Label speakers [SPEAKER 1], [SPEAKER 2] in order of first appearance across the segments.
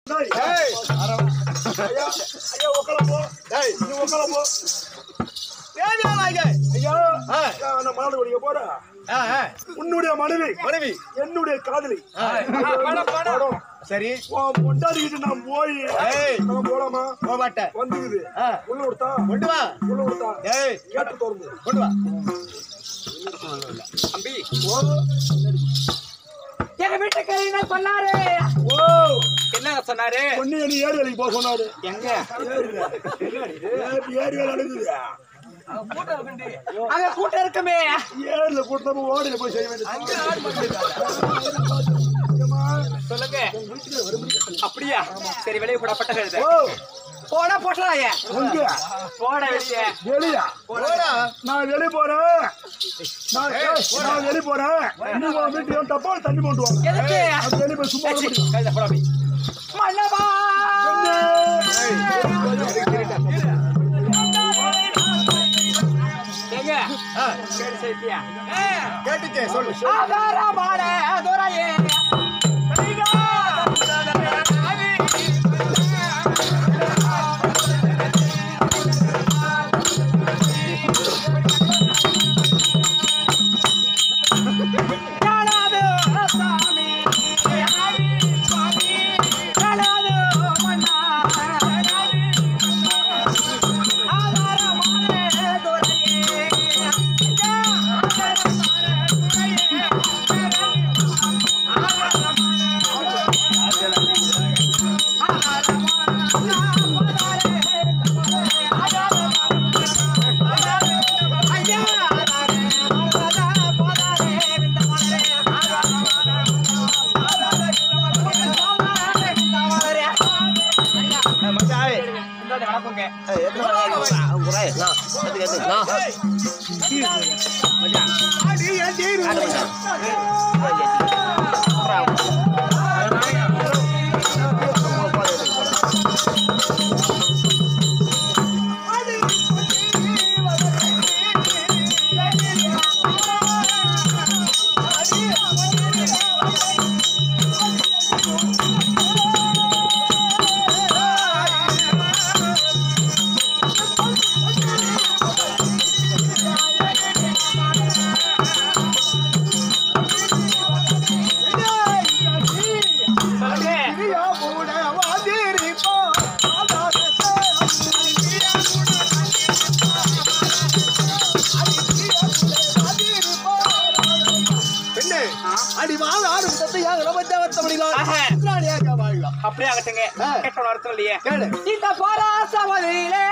[SPEAKER 1] டேய்,
[SPEAKER 2] ஏய்,
[SPEAKER 1] ஐயா, ஐயா, உக்கார போ.
[SPEAKER 2] டேய்,
[SPEAKER 1] நீ உக்கார போ.
[SPEAKER 2] தேவையானாங்க.
[SPEAKER 1] ஐயா,
[SPEAKER 2] ஆ.
[SPEAKER 1] ஐயா, நான் மாடு ஓடிக்க போறேன்.
[SPEAKER 2] ஆ, ஆ,
[SPEAKER 1] உன்னுடைய மனைவி
[SPEAKER 2] மனைவி
[SPEAKER 1] என்னுடைய காதலி
[SPEAKER 2] ஆ,
[SPEAKER 1] படம்.
[SPEAKER 2] சரி
[SPEAKER 1] உன் பொண்டாட்டிக்கிட்ட நான் போய்
[SPEAKER 2] ஏய்.
[SPEAKER 1] நான் போலாமா
[SPEAKER 2] போக மாட்டேன்
[SPEAKER 1] வந்துக்குது
[SPEAKER 2] ஆ.
[SPEAKER 1] உள்ள விடுத்தா
[SPEAKER 2] கொண்டு வா
[SPEAKER 1] உள்ள விடுத்தா
[SPEAKER 2] ஏய்
[SPEAKER 1] கேட்டு திறந்து
[SPEAKER 2] கொண்டு வா
[SPEAKER 3] எங்க வீட்டுக்காரர் என்ன சொன்னாரு
[SPEAKER 1] ஓ
[SPEAKER 3] என்ன சொன்னாரு
[SPEAKER 1] பொண்ணு நீ ஏரி வேலைக்கு போக சொன்னாரு
[SPEAKER 3] எங்க
[SPEAKER 1] ஏரி ஏரி வேலை நடக்குது
[SPEAKER 3] அங்க கூட்டம் இருக்குமே
[SPEAKER 1] ஏரியில கூட்டமா ஓடில போய் செய்ய வேண்டியது ஏம்மா,
[SPEAKER 3] சொல்லுங்க அப்படியா சரி வெளியே கூட பட்ட கழுத
[SPEAKER 1] ஓ
[SPEAKER 3] போட போட்டலாய
[SPEAKER 1] எங்க
[SPEAKER 3] போட வெளியே
[SPEAKER 1] வெளியா
[SPEAKER 2] போடா
[SPEAKER 1] நான் வெளிய போறேன் நான் ஏய், நான் வெளிய போறேன் நீ உன் வீட்டுக்கு டப்பா தண்ணி கொண்டு வாங்க
[SPEAKER 3] எதுக்கு
[SPEAKER 1] அது வெளிய போய் சும்மா
[SPEAKER 3] ஏச்சி,
[SPEAKER 1] இருக்க
[SPEAKER 3] கழுதை போட அப்படி. மன்னவா எங்க
[SPEAKER 2] ஆ,
[SPEAKER 3] கேடு செய்தியா
[SPEAKER 2] கேட்டுச்சே சொல்லு
[SPEAKER 3] ஆதாரமான துறையே காணாது சாமி சுவாமி காணாது மன்னா ஆதாரமான துறையே
[SPEAKER 2] பெண்ணே அடிவாக ஆடும் தத்தையாக ரமஜாவத்த முடியலாம்
[SPEAKER 3] ஆஹா.
[SPEAKER 2] ராணியாக வாழலாம்
[SPEAKER 3] அப்படியே ஆகட்டுங்க
[SPEAKER 2] ஆ.
[SPEAKER 3] கெட்ட அர்த்தம் இல்லையே
[SPEAKER 2] கேளு
[SPEAKER 3] இந்த பராசவதியிலே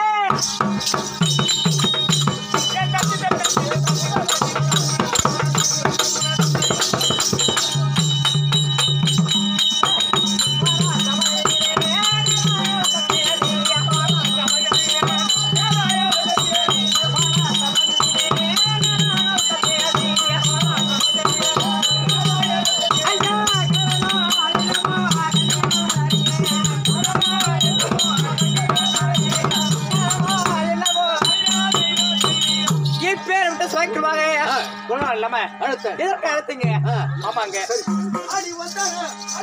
[SPEAKER 3] இப்பேர் விட்டு சுவைக்குவாங்க குணம் இல்லாம
[SPEAKER 2] அடுத்த
[SPEAKER 3] எதற்கு அழுத்துங்க
[SPEAKER 2] ஆ.
[SPEAKER 3] ஆமாங்க
[SPEAKER 2] அடி வந்தாங்க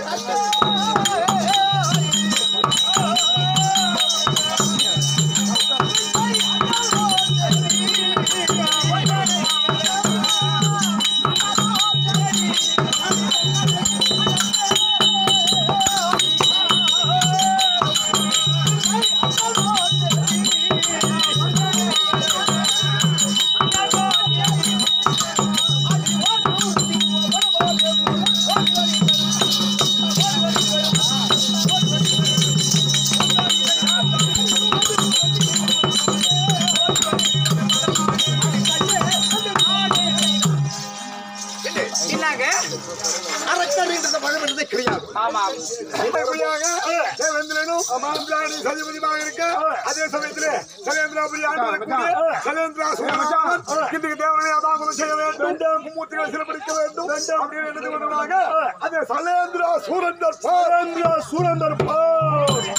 [SPEAKER 3] என்னங்க
[SPEAKER 2] அரக்கணின்றத பழம் என்றது கிடையாது
[SPEAKER 3] ஆமா
[SPEAKER 2] இதற்குள்ளாக தேவேந்திரனும் அமாந்திராணி சதிபதியாக இருக்க அதே சமயத்திலே சலேந்திராபுரி ஆண்டு வரக்கூடிய சலேந்திரா சூரமச்சான் இன்றைக்கு தேவனை அதாகுலம் செய்ய வேண்டும் மும்மூர்த்திகளை சிறப்பிடிக்க வேண்டும் அப்படின்னு எண்ணி வந்தவனாக அதே சலேந்திரா சூரந்தர்
[SPEAKER 1] சுரேந்திர சுரேந்தர் பால்